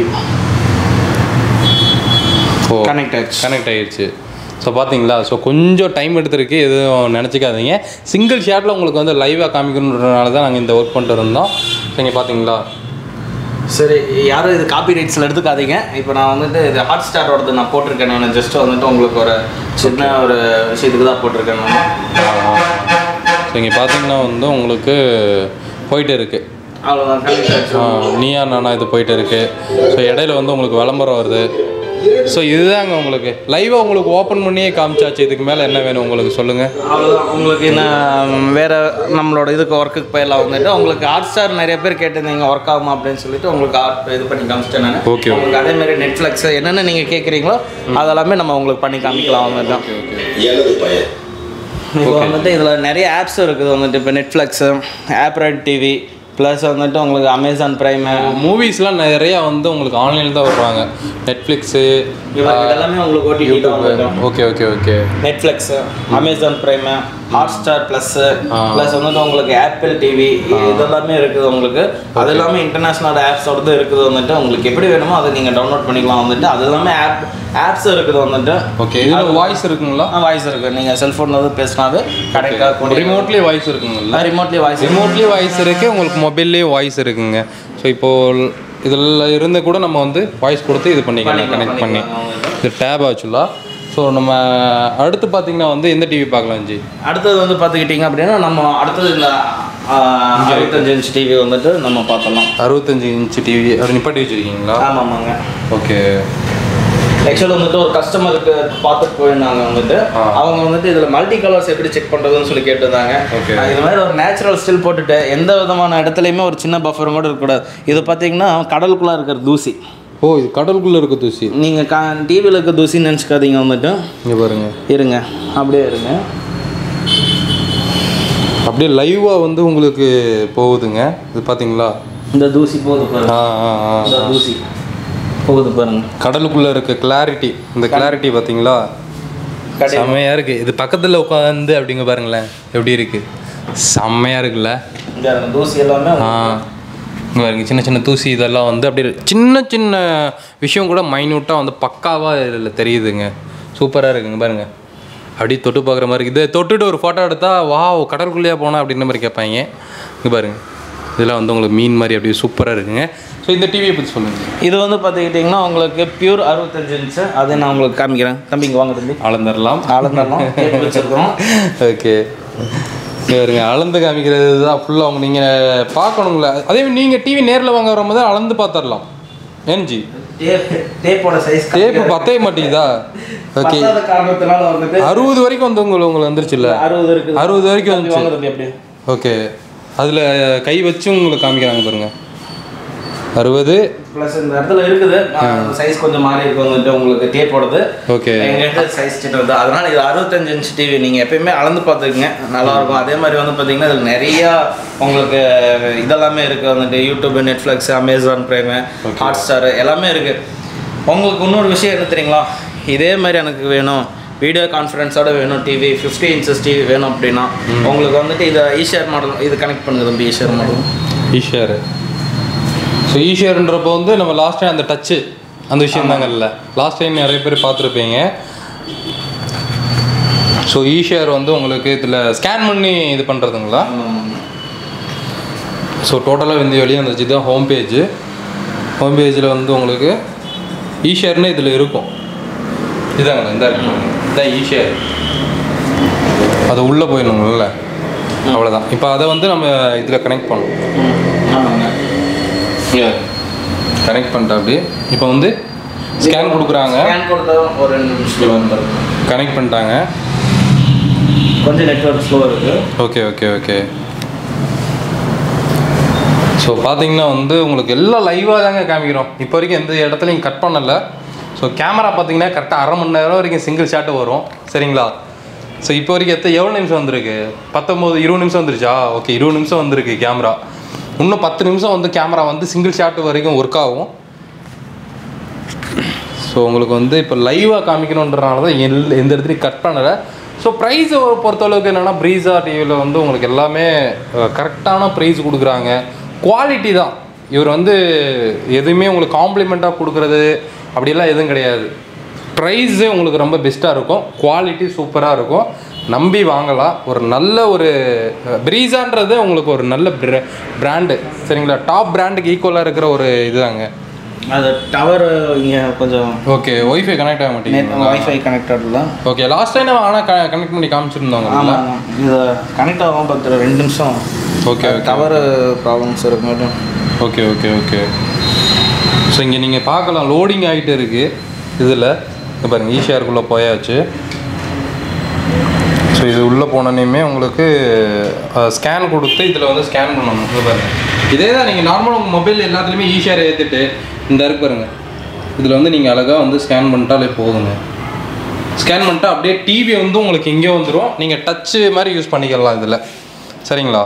O connect ஆயிடுச்சு கனெக்ட் ஆயிடுச்சு ஸோ பார்த்தீங்களா ஸோ கொஞ்சம் டைம் எடுத்திருக்கு எதுவும் நினச்சிக்காதீங்க சிங்கிள் ஷாட்டில் உங்களுக்கு வந்து லைவாக காமிக்கணுன்றனால தான் நாங்கள் இந்த ஒர்க் பண்ணிட்டு இருந்தோம் நீங்க பார்த்தீங்களா சரி யாரும் இது காப்பி ரைட்ஸில் எடுத்துக்காதீங்க இப்போ நான் வந்துட்டு இது ஹாட் ஸ்டாரோடது நான் போட்டிருக்கேன் நான் ஜஸ்ட் வந்துட்டு உங்களுக்கு ஒரு சின்ன ஒரு விஷயத்துக்கு தான் போட்டிருக்கேன் நான் ஸோ இங்கே பார்த்தீங்கன்னா வந்து உங்களுக்கு போயிட்டு இருக்கு அவ்வளோதான் கனெக்ட் ஆயிடுச்சு ஆ, நீயா நானா இது போயிட்டு இருக்கு ஸோ இடையில வந்து உங்களுக்கு விளம்பரம் வருது ஸோ இதுதாங்க உங்களுக்கு லைவாக உங்களுக்கு ஓப்பன் பண்ணியே காமிச்சாச்சு இதுக்கு மேலே என்ன வேணும் உங்களுக்கு சொல்லுங்கள் அவ்வளோதான் உங்களுக்கு என்ன வேற நம்மளோட இதுக்கு ஒர்க்குக்கு போயிடலாம் வந்துட்டு உங்களுக்கு ஹாட் ஸ்டார் நிறைய பேர் கேட்டிருந்தீங்க ஒர்க் ஆகுமா அப்படின்னு சொல்லிட்டு உங்களுக்கு ஆட் இது பண்ணி காமிச்சிட்டேன் நான் Okay, உங்களுக்கு அதே மாதிரி நெட்ஃப்ளிக்ஸ் என்னென்ன நீங்கள் கேட்குறீங்களோ அதெல்லாமே நம்ம உங்களுக்கு பண்ணி காமிக்கலாம் வந்துட்டு தான் இப்போ வந்துட்டு இதில் நிறைய ஆப்ஸ் இருக்குது வந்துட்டு இப்போ நெட்ஃப்ளிக்ஸு ஆப்ரைட் டிவி ப்ளஸ் வந்துட்டு உங்களுக்கு அமேசான் ப்ரைமு மூவிஸ்லாம் நிறையா வந்து உங்களுக்கு ஆன்லைனில் தான் வருவாங்க நெட்ஃப்ளிக்ஸு இதெல்லாமே உங்களுக்கு ஓடிடி தான் வந்துடும் okay okay okay Netflix Amazon Prime Hotstar plus plus வந்துட்டு உங்களுக்கு ஆப்பிள் டிவி இதெல்லாமே இருக்குது உங்களுக்கு அது எல்லாமே இன்டர்நேஷ்னல் ஆப்ஸோடது இருக்குது வந்துட்டு உங்களுக்கு எப்படி வேணுமோ அதை நீங்கள் டவுன்லோட் பண்ணிக்கலாம் வந்துட்டு அது எல்லாமே ஆப் ஆப்ஸ் இருக்குது வந்துட்டு ஓகே இதில் வாய்ஸ் இருக்குங்களா வாய்ஸ் இருக்குது நீங்கள் செல்ஃபோனில் வந்து பேசினாவே கரெக்டாக ரிமோட்லேயே வாய்ஸ் இருக்குங்களா ரிமோட்லி வாய்ஸ் ரிமோட்லேயே வாய்ஸ் இருக்குது உங்களுக்கு மொபைல்லேயே வாய்ஸ் இருக்குங்க ஸோ இப்போது இதில் இருந்து கூட நம்ம வந்து வாய்ஸ் கொடுத்து இது பண்ணிக்கலாம் பண்ணிக்கலாம், கனெக்ட் பண்ணி பண்ணிக்கலாம். இது டேப் ஆக்சுவலாக ஸோ நம்ம அடுத்து பார்த்தீங்கன்னா வந்து எந்த டிவி பார்க்கலாம் ஜி அடுத்தது வந்து பார்த்துக்கிட்டிங்க அப்படின்னா நம்ம அடுத்தது இந்த அறுபத்தஞ்சு இன்ச் டிவி வந்துட்டு நம்ம பார்த்தலாம் அறுபத்தஞ்சு இன்ச்சு டிவி அப்படி நிப்பாட்டி வச்சுருக்கீங்களா ஆமாம் ஆமாங்க ஓகே ஆக்சுவலாக வந்துட்டு ஒரு கஸ்டமருக்கு பார்த்துட்டு போயிருந்தாங்க வந்துட்டு ஆ. அவங்க வந்துட்டு இதில் மல்டி கலர்ஸ் எப்படி செக் பண்ணுறதுன்னு சொல்லி கேட்டிருந்தாங்க Okay. நான் இது மாதிரி ஒரு நேச்சுரல் ஸ்டில் போட்டுட்டு எந்த விதமான இடத்துலையுமே ஒரு சின்ன பஃபர் கூட இருக்கக்கூடாது இது பார்த்தீங்கன்னா கடலுக்குள்ளே இருக்கிற தூசி ஓ இது கடலுக்குள்ளே இருக்க தூசி நீங்கள் கா டிவியில் இருக்க தூசின்னு நினச்சிக்காதீங்க வந்துட்டு இங்கே பாருங்க இருங்க அப்படியே இருங்க அப்படியே லைவாக வந்து உங்களுக்கு போகுதுங்க இது பார்த்தீங்களா இந்த தூசி போகுது பாருங்க ஆ ஆ ஆ இந்த தூசி போகுது பாருங்க கடலுக்குள்ள இருக்க கிளாரிட்டி இந்த கிளாரிட்டி பார்த்தீங்களா கடை செம்மையா இருக்கு இது பக்கத்துல உட்காந்து அப்படிங்க பாருங்களேன் எப்படி இருக்கு செம்மையா இருக்குல்ல இங்கே அந்த தூசி எல்லாமே ஆ இங்க பாருங்க சின்ன சின்ன தூசி இதெல்லாம் வந்து அப்படியே சின்ன சின்ன விஷயம் கூட மைன்யூட்டாக வந்து பக்காவாக இதில் தெரியுதுங்க சூப்பராக இருக்குங்க பாருங்க அப்படியே தொட்டு பார்க்குற மாதிரி இருக்கு. இதை தொட்டுட்டு ஒரு ஃபோட்டோ எடுத்தா வா கடற்குள்ளேயே போனா அப்படின்ற மாதிரி கேட்பாங்க இங்கே பாருங்க இதெல்லாம் வந்து உங்களுக்கு மீன் மாதிரி அப்படியே சூப்பராக இருக்குங்க ஸோ இந்த டிவியை பற்றி சொல்லுங்க இது வந்து பார்த்துக்கிட்டிங்கன்னா உங்களுக்கு பியூர் அறுபத்தஞ்சு இன்ச்சு அதை நான் உங்களுக்கு காமிக்கிறேன் தம்பிங்க வாங்க தம்பி அளந்துடலாம் அளந்தரலாம் கேட்டு வச்சுருக்கோம் ஓகே சரிங்க அளந்து காமிக்கிறது தான் ஃபுல்லாக அவங்க நீங்கள் பார்க்கணுங்களா அதே மாதிரி நீங்கள் டிவி நேரில் வாங்க வரும்போது அளந்து பார்த்துடலாம் ஏன்ஜி டேப்போட சைஸ் டேப்பு பத்தவே மாட்டேங்குதா ஓகே காரணத்தினால வந்துட்டு அறுபது வரைக்கும் வந்து உங்களுக்கு உங்களுக்கு வந்துருச்சுல்ல அறுபது இருக்குது அறுபது வரைக்கும் தம்பி வந்துச்சு வாங்க தம்பி அப்படியே ஓகே அதில் கை வச்சு உங்களுக்கு காமிக்கிறாங்க பாருங்க அறுபது ப்ளஸ் இந்த இடத்துல இருக்குது சைஸ் கொஞ்சம் மாறி இருக்கு வந்துட்டு உங்களுக்கு டேப்போடது ஓகே எங்கிட்ட சைஸ் சின்ன வருது அதனால இது அறுபத்தஞ்சு இன்ச் டிவி நீங்கள் எப்பயுமே அளந்து பார்த்துக்குங்க நல்லா இருக்கும் அதே மாதிரி வந்து பார்த்தீங்கன்னா இதில் நிறையா உங்களுக்கு இதெல்லாமே இருக்குது வந்துட்டு YouTube Netflix Amazon Prime Hotstar எல்லாமே இருக்குது உங்களுக்கு இன்னொரு விஷயம் என்ன தெரியுங்களா இதே மாதிரி எனக்கு வேணும் வீடியோ கான்ஃபரன்ஸோட வேணும் டிவி ஃபிஃப்டி இன்ச்சஸ் டிவி வேணும் அப்படின்னா உங்களுக்கு வந்துட்டு இதை ஈஷேர் மாடல் இது கனெக்ட் பண்ணுங்க தம்பி ஈஷேர் மாடல் ஈஷியர் ஸோ ஈஷியர்ன்றப்போ வந்து நம்ம லாஸ்ட் டைம் அந்த டச்சு அந்த விஷயம் தாங்கல்ல லாஸ்ட் டைம் நிறைய பேர் பார்த்துருப்பீங்க ஸோ ஈஷியர் வந்து உங்களுக்கு இதில் ஸ்கேன் பண்ணி இது பண்ணுறதுங்களா ஸோ டோட்டலாக இந்த வெளியே வந்துச்சு இதுதான் ஹோம் பேஜ் ஹோம் பேஜில் வந்து உங்களுக்கு ஈஷேர்னு இதில் இருக்கும் இதாங்க இந்த இருக்கு இதான் ஈஷேர் அது உள்ளே போயிடணுங்கள்ல அவ்வளோதான் இப்போ அதை வந்து நம்ம இதில் கனெக்ட் பண்ணணும் ஆமாங்க கனெக்ட் பண்ணிட்டா அப்படி இப்போ வந்து ஸ்கேன் கொடுக்குறாங்க ஸ்கேன் கொடுத்தா ஒரு ரெண்டு நிமிஷம் வந்துடும் கனெக்ட் பண்ணிட்டாங்க கொஞ்சம் நெட்ஒர்க் ஸ்லோ இருக்குது ஓகே ஓகே ஓகே ஸோ பார்த்தீங்கன்னா வந்து உங்களுக்கு எல்லாம் லைவாக தாங்க காமிக்கிறோம் இப்போ வரைக்கும் எந்த இடத்துலையும் கட் பண்ணலை ஸோ கேமரா பார்த்தீங்கன்னா கரெக்டாக அரை மணி நேரம் வரைக்கும் சிங்கிள் ஷாட்டு வரும் சரிங்களா ஸோ இப்போ வரைக்கும் எத்த எவ்வளோ நிமிஷம் வந்திருக்கு பத்தொம்போது இருபது நிமிஷம் வந்துருச்சா ஓகே இருபது நிமிஷம் வந்திருக்கு கேமரா இன்னும் பத்து நிமிஷம் வந்து கேமரா வந்து சிங்கிள் ஷாட் வரைக்கும் ஒர்க் ஆகும் ஸோ உங்களுக்கு வந்து இப்போ லைவாக காமிக்கணுன்றனால தான் எல் எந்த இடத்துலையும் கட் பண்ணலை ஸோ ப்ரைஸ் பொறுத்தளவுக்கு என்னென்னா ப்ரீஸா டிவியில் வந்து உங்களுக்கு எல்லாமே கரெக்டான ப்ரைஸ் கொடுக்குறாங்க குவாலிட்டி தான் இவர் வந்து எதுவுமே உங்களுக்கு காம்ப்ளிமெண்ட்டாக கொடுக்குறது அப்படியெல்லாம் எதுவும் கிடையாது ப்ரைஸே உங்களுக்கு ரொம்ப பெஸ்ட்டாக இருக்கும் குவாலிட்டி சூப்பராக இருக்கும் நம்பி வாங்கலாம் ஒரு நல்ல ஒரு ப்ரீஸான்றது உங்களுக்கு ஒரு நல்ல பிராண்டு சரிங்களா டாப் பிராண்டுக்கு ஈக்குவலாக இருக்கிற ஒரு இதுதாங்க அது டவர் இங்கே கொஞ்சம் ஓகே ஒய்ஃபை கனெக்ட் ஆக மாட்டேங்குது வைஃபை கனெக்டட்ல ஓகே லாஸ்ட் டைம் ஆனால் கனெக்ட் பண்ணி காமிச்சிருந்தோங்க ஆமாம் இது கனெக்ட் ஆகும் பத்து ரெண்டு நிமிஷம் ஓகே ஓகே டவர் ப்ராப்ளம்ஸ் இருக்கு ஓகே ஓகே ஓகே ஸோ இங்கே நீங்கள் பார்க்கலாம் லோடிங் ஆகிட்டு இருக்குது இதில் இங்க பாருங்க ஈஷியாருக்குள்ளே போயாச்சு ஸோ இது உள்ளே போனோன்னே உங்களுக்கு ஸ்கேன் கொடுத்து இதில் வந்து ஸ்கேன் பண்ணணும் இங்க பாருங்க இதே தான் நீங்கள் நார்மலாக உங்கள் மொபைல் எல்லாத்துலேயுமே ஈஷியார் ஏற்றிட்டு இந்த இருக்கு பாருங்க இதில் வந்து நீங்கள் அழகாக வந்து ஸ்கேன் பண்ணிட்டாலே போதுங்க ஸ்கேன் பண்ணிட்டா அப்படியே டிவி வந்து உங்களுக்கு இங்கே வந்துடும் நீங்கள் டச்சு மாதிரி யூஸ் பண்ணிக்கலாம் இதில் சரிங்களா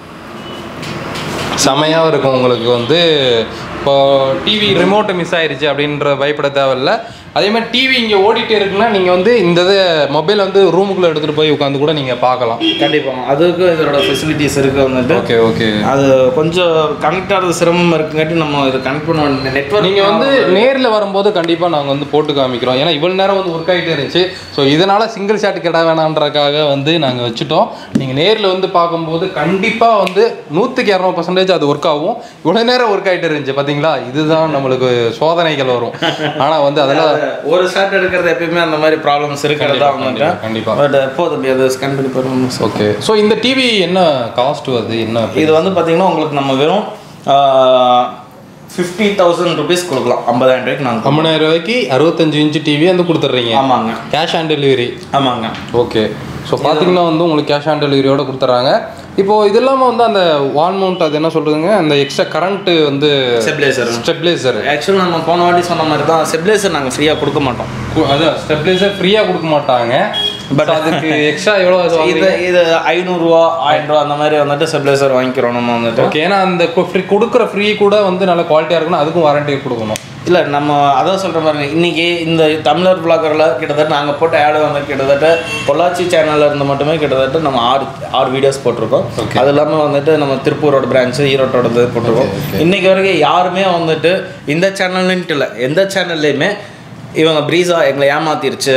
செமையாக இருக்கும் உங்களுக்கு வந்து இப்போ டிவி ரிமோட்டு மிஸ் ஆயிருச்சு அப்படின்ற பயப்பட தேவையில்ல அதே மாதிரி டிவி இங்கே ஓடிட்டே இருக்குன்னா நீங்கள் வந்து இந்த இது மொபைல் வந்து ரூமுக்குள்ளே எடுத்துகிட்டு போய் உட்காந்து கூட நீங்கள் பார்க்கலாம் கண்டிப்பாக அதுக்கு இதோட ஃபெசிலிட்டிஸ் இருக்குது வந்துட்டு ஓகே ஓகே அது கொஞ்சம் கனெக்ட் ஆகிறது சிரமம் இருக்குங்காட்டி நம்ம இது கனெக்ட் பண்ண வேண்டிய நெட்ஒர்க் நீங்கள் வந்து நேரில் வரும்போது கண்டிப்பாக நாங்கள் வந்து போட்டு காமிக்கிறோம் ஏன்னா இவ்வளோ நேரம் வந்து ஒர்க் ஆகிட்டே இருந்துச்சு ஸோ இதனால் சிங்கிள் ஷாட் கிட வேணான்றக்காக வந்து நாங்கள் வச்சுட்டோம் நீங்கள் நேரில் வந்து பார்க்கும்போது கண்டிப்பாக வந்து நூற்றுக்கு இரநூறு பர்சன்டேஜ் அது ஒர்க் ஆகும் இவ்வளோ நேரம் ஒர்க் ஆகிட்டு இருந்துச்சு பார்த்தீங்களா இதுதான் நம்மளுக்கு சோதனைகள் வரும் ஆனால் வந்து அதெல்லாம் ஒரு ஷாட் எடுக்கிறது எப்பயுமே அந்த மாதிரி ப்ராப்ளம்ஸ் இருக்கிறதா வந்துட்டு கண்டிப்பா பட் போதும் அது ஸ்கேன் பண்ணி போயிடணும் ஓகே ஸோ இந்த டிவி என்ன காஸ்ட் வருது என்ன இது வந்து பார்த்தீங்கன்னா உங்களுக்கு நம்ம வெறும் ஃபிஃப்டி தௌசண்ட் ருபீஸ் கொடுக்கலாம் ஐம்பதாயிரம் ரூபாய்க்கு நாங்கள் ஐம்பதாயிரம் ரூபாய்க்கு அறுபத்தஞ்சு இன்ச்சு டிவி வந்து கொடுத்துட்றீங்க ஆமாங்க கேஷ் ஆன் டெலிவரி ஆமாங்க ஓகே ஸோ பார்த்தீங்கன்னா வந்து உங்களுக்கு கேஷ் ஆன் டெலிவரியோட கொடுத்துட்றாங்க இப்போ இது இல்லாமல் வந்து அந்த வால் மவுண்ட் அது என்ன சொல்றதுங்க அந்த எக்ஸ்ட்ரா கரண்ட்டு வந்து ஸ்டெபிளைசர் ஸ்டெபிளைசர் ஆக்சுவலாக நம்ம போன வாட்டி சொன்ன மாதிரி தான் ஸ்டெபிளைசர் நாங்கள் ஃப்ரீயாக கொடுக்க மாட்டோம் அதான் ஸ்டெபிளைசர் ஃப்ரீயாக கொடுக்க மாட்டாங்க பட் அதுக்கு எக்ஸ்ட்ரா எவ்வளோ இது இது ஐநூறுரூவா ஆயிரம் ரூபா அந்த மாதிரி வந்துட்டு ஸ்டெபிளைசர் வாங்கிக்கிறோம் நம்ம வந்துட்டு ஓகே ஏன்னா அந்த ஃப்ரீ கொடுக்குற ஃப்ரீ கூட வந்து நல்ல குவாலிட்டியாக இருக்கணும் அதுக்கும் வாரண்டி கொடுக்கணும் இல்லை நம்ம அதான் சொல்கிற பாருங்க இன்னைக்கு இந்த தமிழர் பிளாகரில் கிட்டத்தட்ட நாங்கள் போட்ட ஆடு வந்து கிட்டத்தட்ட பொள்ளாச்சி சேனலில் இருந்து மட்டுமே கிட்டத்தட்ட நம்ம ஆறு ஆறு வீடியோஸ் போட்டிருக்கோம் அது இல்லாமல் வந்துட்டு நம்ம திருப்பூரோட பிரான்ச்சு ஈரோட்டோடது போட்டிருக்கோம் இன்னைக்கு வரைக்கும் யாருமே வந்துட்டு இந்த சேனல்ன்ட்டு இல்லை எந்த சேனல்லையுமே இவங்க ப்ரீஸா எங்களை ஏமாத்திருச்சு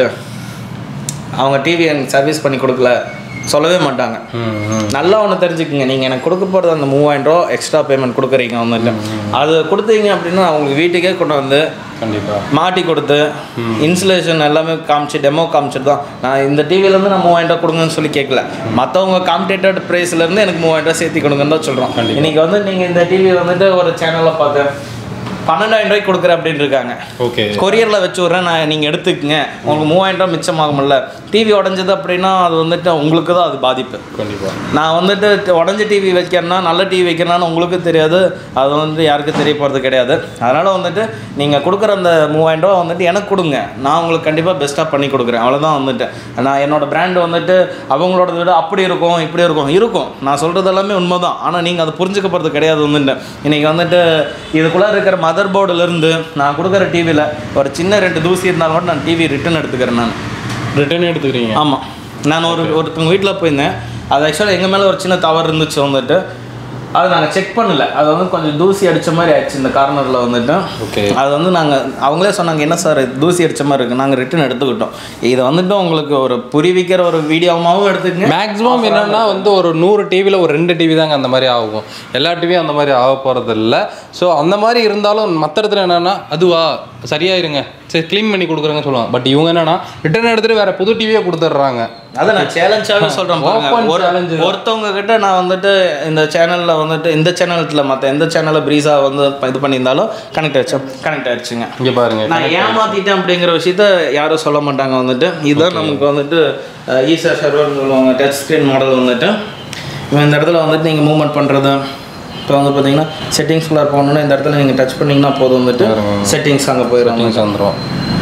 அவங்க டிவி எனக்கு சர்வீஸ் பண்ணி கொடுக்கல சொல்லவே மாட்டாங்க நல்லா ஒன்று தெரிஞ்சுக்குங்க நீங்கள் எனக்கு கொடுக்க போகிறது அந்த மூவாயிரம் ரூபா எக்ஸ்ட்ரா பேமெண்ட் கொடுக்குறீங்க வந்துட்டு அது கொடுத்தீங்க அப்படின்னா அவங்களுக்கு வீட்டுக்கே கொண்டு வந்து கண்டிப்பா மாட்டி கொடுத்து இன்சுலேஷன் எல்லாமே காமிச்சு டெமோ காமிச்சிட்டு தான் நான் இந்த டிவிலேருந்து நான் மூவாயிரம் ரூபா கொடுங்கன்னு சொல்லி கேட்கல மற்றவங்க காம்படேட்டட் ப்ரைஸ்லேருந்து எனக்கு மூவாயிரம் ரூபா சேர்த்து கொடுங்கன்னு தான் சொல்கிறோம் கண்டிப்பா. இன்னைக்கு வந்து நீங்கள் இந்த டிவி வந்துட்டு ஒரு சேனலில் பார்த்து பன்னெண்டாயிரம் ரூபாய்க்கு கொடுக்குறேன் அப்படின்னு இருக்காங்க ஓகே கொரியரில் வச்சு விட்றேன் நான் நீங்கள் எடுத்துக்கங்க உங்களுக்கு மூவாயிரம் ரூபாய் மிச்சமாகும்ல டிவி உடஞ்சது அப்படின்னா அது வந்துட்டு உங்களுக்கு தான் அது பாதிப்பு கண்டிப்பா நான் வந்துட்டு உடஞ்ச டிவி வைக்கிறேன்னா நல்ல டிவி வைக்கிறேன்னு உங்களுக்கு தெரியாது அது வந்து யாருக்கும் தெரிய போகிறது கிடையாது அதனால் வந்துட்டு நீங்கள் கொடுக்குற அந்த மூவாயிரம் ரூபா வந்துட்டு எனக்கு கொடுங்க நான் உங்களுக்கு கண்டிப்பாக பெஸ்ட்டாக பண்ணி கொடுக்குறேன் அவ்வளோதான் வந்துட்டு நான் என்னோட பிராண்ட் வந்துட்டு அவங்களோட விட அப்படி இருக்கும் இப்படி இருக்கும் இருக்கும் நான் சொல்கிறது எல்லாமே உண்மை தான் ஆனால் நீங்கள் அதை புரிஞ்சுக்க போகிறது கிடையாது வந்துட்டு இன்றைக்கி வந்துட்டு இதுக்குள்ளே இருக்கிற மதர் போர்டுலேருந்து நான் கொடுக்குற டிவியில் ஒரு சின்ன ரெண்டு தூசி இருந்தாலும் கூட நான் டிவி ரிட்டர்ன் எடுத்துக்கிறேன் நான் ரிட்டர்ன் எடுத்துக்கிறீங்க ஆமாம் நான் ஒரு ஒருத்தவங்க வீட்டில் போயிருந்தேன் அது ஆக்சுவலாக எங்கள் மேலே ஒரு சின்ன தவறு இருந்துச்சு வந்துட்டு அது நாங்கள் செக் பண்ணல அது வந்து கொஞ்சம் தூசி அடித்த மாதிரி ஆயிடுச்சு இந்த கார்னரில் வந்துட்டு ஓகே அது வந்து நாங்கள் அவங்களே சொன்னாங்க என்ன சார் இது தூசி அடித்த மாதிரி இருக்குது நாங்கள் ரிட்டர்ன் எடுத்துக்கிட்டோம் இதை வந்துட்டு உங்களுக்கு ஒரு புரிவிக்கிற ஒரு வீடியோவாகவும் எடுத்துக்கங்க மேக்ஸிமம் என்னன்னா வந்து ஒரு நூறு டிவியில் ஒரு ரெண்டு டிவி தாங்க அந்த மாதிரி ஆகும் எல்லா டிவியும் அந்த மாதிரி ஆக போகிறது இல்லை ஸோ அந்த மாதிரி இருந்தாலும் மற்ற இடத்துல என்னன்னா அதுவா சரியாயிருங்க சரி க்ளீன் பண்ணி கொடுக்குறேங்க சொல்லுவாங்க பட் இவங்க என்னன்னா ரிட்டர்ன் எடுத்துட்டு வேற புது டிவியே கொடுத்துட்றாங்க அதை நான் சேலஞ்சாகவே சொல்கிறேன் Open challenge தான். ஒருத்தவங்க கிட்ட நான் வந்துட்டு இந்த சேனலில் வந்துட்டு இந்த சேனலில் மற்ற எந்த சேனலில் ப்ரீஸா வந்து இது பண்ணியிருந்தாலும் கனெக்ட் ஆயிடுச்சு கனெக்ட் ஆயிடுச்சுங்க இங்கே பாருங்க நான் ஏமாத்திட்டேன் அப்படிங்கிற விஷயத்த யாரும் சொல்ல மாட்டாங்க வந்துட்டு இதுதான் நமக்கு வந்துட்டு ஈசா சர்வர்னு சொல்லுவாங்க டச் ஸ்க்ரீன் மாடல் வந்துட்டு இவன் இந்த இடத்துல வந்துட்டு நீங்கள் மூவ்மெண்ட் பண்ணுறது இப்போ வந்து பார்த்தீங்கன்னா செட்டிங்ஸ்குள்ளே போகணுன்னா இந்த இடத்துல நீங்கள் டச் பண்ணிங்கன்னா போதும் வந்துட்டு செட்டிங்ஸ் அங்கே போயிடும் செட்டிங்ஸ் வந்துடும்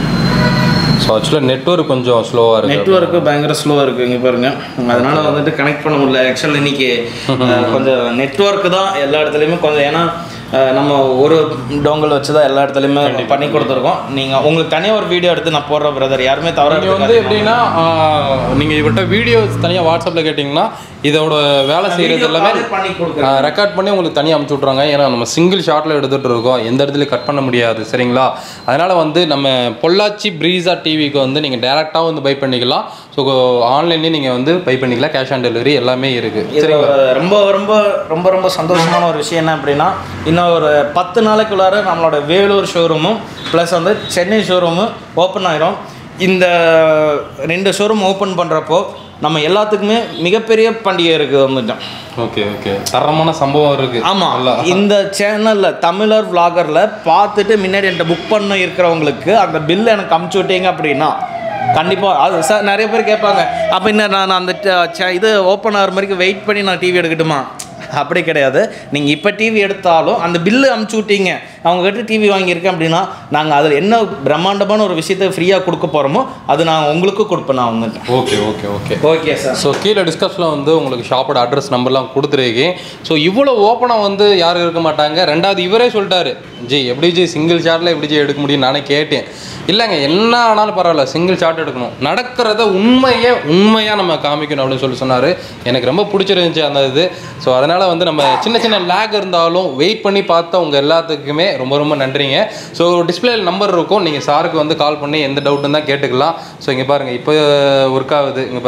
ஸோ ஆக்சுவலாக நெட்ஒர்க் கொஞ்சம் ஸ்லோவாக இருக்கு நெட்ஒர்க்கு பயங்கர ஸ்லோவாக இருக்குது இங்கே பாருங்க அதனால வந்துட்டு கனெக்ட் பண்ண முடியல ஆக்சுவல் இன்னைக்கு அஹ், கொஞ்சம் நெட்ஒர்க் தான் எல்லா இடத்துலையுமே கொஞ்சம் ஏன்னா அஹ், நம்ம ஒரு டோங்கல் வச்சு தான் எல்லா இடத்துலையுமே பண்ணி கொடுத்துருக்கோம் நீங்கள் உங்களுக்கு தனியாக ஒரு வீடியோ எடுத்து நான் போடுறேன் பிரதர் யாருமே தவறாக நீங்கள் வந்து எப்படின்னா நீங்கள் இவர்கிட்ட வீடியோஸ் தனியாக வாட்ஸ்அப்பில் கேட்டிங்கன்னா இதோட வேலை செய்கிறது எல்லாமே பண்ணி கொடுக்குறேன் ரெக்கார்ட் பண்ணி உங்களுக்கு தனியாக அமுச்சு விட்றாங்க ஏன்னா நம்ம சிங்கிள் ஷாட்டில் எடுத்துகிட்டு இருக்கோம் எந்த இடத்துலையும் கட் பண்ண முடியாது சரிங்களா அதனால் வந்து நம்ம பொள்ளாச்சி ப்ரீஸா டிவிக்கு வந்து நீங்கள் டேரெக்டாக வந்து பை பண்ணிக்கலாம் ஸோ ஆன்லைன்லேயும் நீங்கள் வந்து பை பண்ணிக்கலாம் கேஷ் ஆன் டெலிவரி எல்லாமே இருக்குது இது ரொம்ப ரொம்ப ரொம்ப ரொம்ப சந்தோஷமான ஒரு விஷயம் என்ன அப்படின்னா இன்னும் ஒரு பத்து நாளைக்குள்ளார நம்மளோட வேலூர் ஷோரூமும் ப்ளஸ் வந்து சென்னை ஷோரூமும் ஓப்பன் ஆயிரும் இந்த ரெண்டு ஷோரூம் ஓப்பன் பண்ணுறப்போ நம்ம எல்லாத்துக்குமே மிகப்பெரிய பண்டிகை இருக்குது வந்துட்டோம் ஓகே ஓகே தரமான சம்பவம் இருக்குது ஆமாம் இந்த சேனலில் தமிழர் vloggerல பார்த்துட்டு முன்னாடி என்கிட்ட புக் பண்ண இருக்கிறவங்களுக்கு அந்த பில் எனக்கு அமுச்சு விட்டீங்க அப்படின்னா கண்டிப்பாக அது சார் நிறைய பேர் கேட்பாங்க அப்போ என்ன நான் அந்த ட- சே- இது ஓப்பன் ஆகிற வரைக்கும் வெயிட் பண்ணி நான் டிவி எடுக்கட்டுமா அப்படி கிடையாது நீங்கள் இப்போ டிவி எடுத்தாலும் அந்த பில்லு அமுச்சு விட்டீங்க அவங்ககிட்ட டிவி வாங்கியிருக்கேன் அப்படின்னா நாங்கள் அதில் என்ன பிரம்மாண்டமான ஒரு விஷயத்தை ஃப்ரீயாக கொடுக்க போகிறோமோ அது நான் உங்களுக்கு கொடுப்பேன் நான் வந்துட்டு okay okay okay okay sir so கீழே டிஸ்கஷனில் வந்து உங்களுக்கு ஷாப்போட அட்ரஸ் நம்பர்லாம் கொடுத்துருக்கேன் ஸோ இவ்வளோ ஓப்பனாக வந்து யாரும் இருக்க மாட்டாங்க ரெண்டாவது இவரே சொல்லிட்டாரு ஜி எப்படி ஜி சிங்கிள் ஷாட்டில் எப்படி ஜி எடுக்க முடியும் நானே கேட்டேன் இல்லைங்க என்ன ஆனாலும் பரவாயில்ல சிங்கிள் ஷாட் எடுக்கணும் நடக்கிறத உண்மையே உண்மையாக நம்ம காமிக்கணும் அப்படின்னு சொல்லி சொன்னார் எனக்கு ரொம்ப பிடிச்சிருந்துச்சி அந்த இது ஸோ அதனால் வந்து நம்ம சின்ன சின்ன லேக் இருந்தாலும் வெயிட் பண்ணி பார்த்த உங்கள் எல்லாத்துக்குமே ரொம்ப ரொம்ப நன்றிங்க ஸோ டிஸ்பிளே நம்பர் இருக்கும் நீங்கள் சாருக்கு வந்து கால் பண்ணி எந்த டவுட்டும் தான் கேட்டுக்கலாம் ஸோ இங்கே பாருங்கள் இப்போ ஒர்க் ஆகுது இங்கே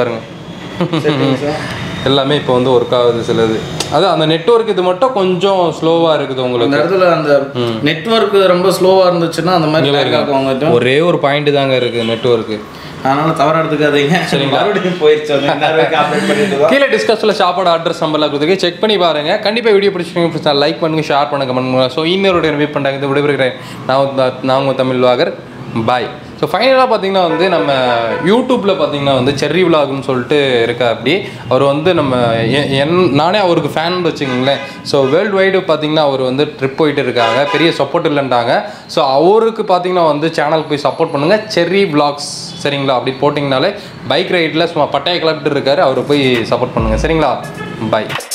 பாருங்கள் எல்லாமே இப்போ வந்து ஒர்க் ஆகுது சிலது அது அந்த நெட்வொர்க் இது மட்டும் கொஞ்சம் ஸ்லோவாக இருக்குது அந்த உங்களுக்கு இடத்துல அந்த நெட்வொர்க் ரொம்ப ஸ்லோவாக இருந்துச்சுன்னா அந்த மாதிரி lag ஆகும் வந்துட்டு ஒரே ஒரு பாயிண்ட் தாங்க இருக்குது நெட்வொர்க்கு அதனால தவறா எடுத்துக்காதீங்க மறுபடியும் போயிடுச்சு அது இன்னொரு அப்டேட் பண்ணிட்டு தான் கீழே டிஸ்கஸில் ஷாப்போட அட்ரஸ் நம்பர்லாம் கொடுத்துருக்கு செக் பண்ணி பாருங்க கண்டிப்பாக வீடியோ பிடிச்சிருக்கீங்க லைக் பண்ணுங்க ஷேர் பண்ணுங்க கமெண்ட் பண்ணுங்க ஸோ இன்னொரு ரிவ்யூ பண்ணுறாங்க இது விடைபெறுகிறேன் நான் உங்க- நான் உங்கள் தமிழ் வாகர் பாய் ஸோ ஃபைனலாக பார்த்தீங்கன்னா வந்து நம்ம யூடியூப்பில் பார்த்தீங்கன்னா வந்து செர்ரி விலாக்னு சொல்லிட்டு இருக்கா அப்படி அவர் வந்து நம்ம எ- என் நானே அவருக்கு ஃபேன் வச்சுக்கோங்களேன் ஸோ வேர்ல்டு வைடு பார்த்தீங்கன்னா அவர் வந்து ட்ரிப் போயிட்டு இருக்காங்க பெரிய சப்போர்ட் இல்லைன்ட்டாங்க ஸோ அவருக்கு பார்த்தீங்கன்னா வந்து சேனல் போய் சப்போர்ட் பண்ணுங்கள் செர்ரி விலாக்ஸ் சரிங்களா அப்படி போட்டிங்கனாலே பைக் ரைடில் சும்மா பட்டையை கிளப்பிட்டு இருக்காரு அவரை போய் சப்போர்ட் பண்ணுங்கள் சரிங்களா பை